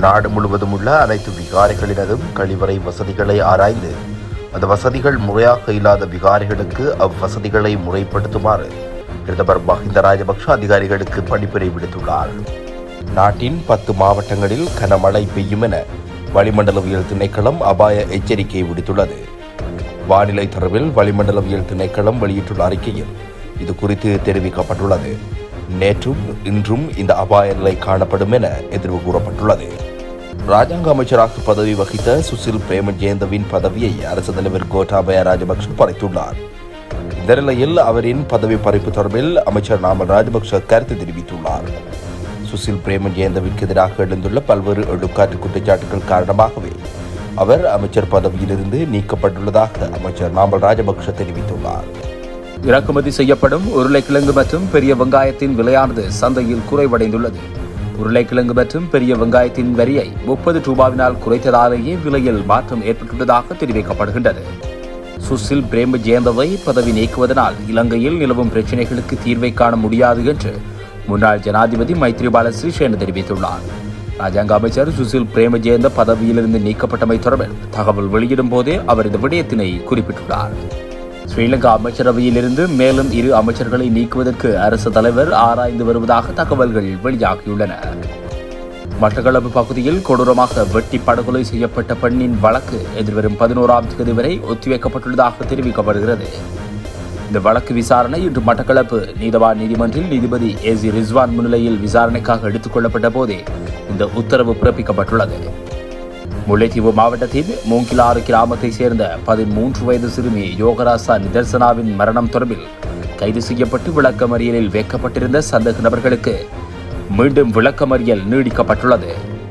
நாடு முழுவதும் உள்ள அனைத்து விகாரைகளினதும் கழிவறை வசதிகளை ஆராய்ந்து அந்த வசதிகள் முறையாக இல்லாத விகாரைகளுக்கு அவ்வசதிகளை முறைப்படுத்துமாறு பிரதமர் மஹிந்த ராஜபக்ஷ அதிகாரிகளுக்கு பணிப்புரை விடுத்துள்ளார் நாட்டின் பத்து மாவட்டங்களில் கனமழை பெய்யும் என வளிமண்டலவியல் திணைக்களம் அபாய எச்சரிக்கை விடுத்துள்ளது வானிலை தொடர்பில் வளிமண்டலவியல் திணைக்களம் வெளியிட்டுள்ள அறிக்கையில் இது குறித்து தெரிவிக்கப்பட்டுள்ளது நேற்றும் இன்றும் இந்த அபாய நிலை காணப்படும் என எதிர்வு கூறப்பட்டுள்ளது ராஜாங்க அமைச்சராக பதவி வகித்த சுசில் பிரேமஜேந்தவின் பதவியை அரசு தலைவர் கோட்டாபய ராஜபக்ஷ பறித்துள்ளார் இந்த நிலையில் அவரின் பதவி பறிப்பு தொடர்பில் அமைச்சர் நாமல் ராஜபக்ஷ கருத்து தெரிவித்துள்ளார் சுசில் பிரேமஜேந்தவிற்கு எதிராக எழுந்துள்ள பல்வேறு எடுக்காற்று குற்றச்சாட்டுகள் காரணமாகவே அவர் அமைச்சர் பதவியிலிருந்து நீக்கப்பட்டுள்ளதாக அமைச்சர் நாமல் ராஜபக்ஷ தெரிவித்துள்ளார் இறக்குமதி செய்யப்படும் உருளைக்கிழங்கு மற்றும் பெரிய வெங்காயத்தின் விலையானது சந்தையில் குறைவடைந்துள்ளது உருளைக்கிழங்கு மற்றும் பெரிய வெங்காயத்தின் வரியை முப்பது ரூபாவினால் குறைத்ததாலேயே விலையில் மாற்றம் ஏற்பட்டுள்ளதாக தெரிவிக்கப்படுகின்றது சுசில் பிரேமஜேந்தவை பதவி நீக்குவதனால் இலங்கையில் நிலவும் பிரச்சினைகளுக்கு தீர்வை காண முடியாது என்று முன்னாள் ஜனாதிபதி மைத்ரிபால சிறிசேன தெரிவித்துள்ளார் ராஜாங்க அமைச்சர் சுசில் பிரேமஜேந்த பதவியிலிருந்து நீக்கப்பட்டமை தொடர்பில் தகவல் வெளியிடும் போதே அவர் இந்த விடயத்தினை குறிப்பிட்டுள்ளார் ஸ்ரீலங்கா அமைச்சரவையிலிருந்து மேலும் இரு அமைச்சர்களை நீக்குவதற்கு அரசு தலைவர் ஆராய்ந்து வருவதாக தகவல்கள் வெளியாகியுள்ளன மட்டக்களப்பு பகுதியில் கொடூரமாக வெட்டி படுகொலை செய்யப்பட்ட பெண்ணின் வழக்கு எதிர்வரும் பதினோராம் தேதி வரை ஒத்திவைக்கப்பட்டுள்ளதாக தெரிவிக்கப்படுகிறது இந்த வழக்கு விசாரணை இன்று மட்டக்களப்பு நீதவான் நீதிமன்றில் நீதிபதி ஏ சி ரிஸ்வான் முன்னிலையில் விசாரணைக்காக எடுத்துக் கொள்ளப்பட்ட போதே இந்த உத்தரவு பிறப்பிக்கப்பட்டுள்ளது முல்லைத்தீவு மாவட்டத்தின் மூங்கிலாறு கிராமத்தை சேர்ந்த பதிமூன்று வயது சிறுமி யோகராசா நிதர்சனாவின் மரணம் தொடர்பில் கைது செய்யப்பட்டு விளக்கமறியலில் வைக்கப்பட்டிருந்த சந்தேக நபர்களுக்கு மீண்டும் விளக்கமறியல் நீடிக்கப்பட்டுள்ளது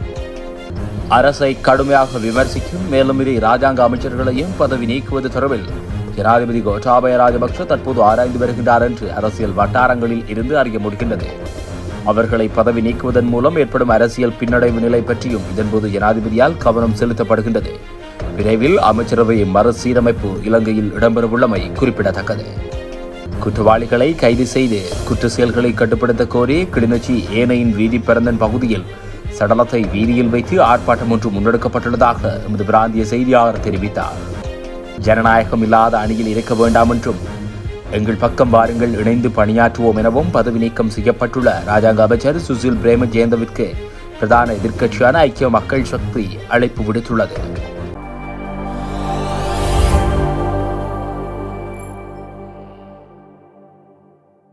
அரசை கடுமையாக விமர்சிக்கும் மேலும் இரு ராஜாங்க அமைச்சர்களையும் பதவி நீக்குவது தொடர்பில் ஜனாதிபதி கோட்டாபய ராஜபக்ஷ தற்போது ஆராய்ந்து வருகின்றார் என்று அரசியல் வட்டாரங்களில் இருந்து அறிய முடிகின்றது அவர்களை பதவி நீக்குவதன் மூலம் ஏற்படும் அரசியல் பின்னடைவு நிலை பற்றியும் இதன்போது ஜனாதிபதியால் கவனம் செலுத்தப்படுகின்றது விரைவில் அமைச்சரவை மறுசீரமைப்பு இலங்கையில் இடம்பெறவுள்ளமை குறிப்பிடத்தக்கது குற்றவாளிகளை கைது செய்து குற்ற செயல்களை கட்டுப்படுத்த கோரி கிளிநொச்சி ஏனையின் வீதி பிறந்தன் பகுதியில் சடலத்தை வீதியில் வைத்து ஆர்ப்பாட்டம் ஒன்று முன்னெடுக்கப்பட்டுள்ளதாக எமது பிராந்திய செய்தியாளர் தெரிவித்தார் ஜனநாயகம் இல்லாத அணியில் இருக்க வேண்டாம் என்றும் எங்கள் பக்கம் வாருங்கள் இணைந்து பணியாற்றுவோம் எனவும் பதவி நீக்கம் செய்யப்பட்டுள்ள ராஜாங்க அமைச்சர் சுசில் பிரேம ஜெயந்தவிற்கு பிரதான எதிர்க்கட்சியான ஐக்கிய மக்கள் சக்தி அழைப்பு விடுத்துள்ளது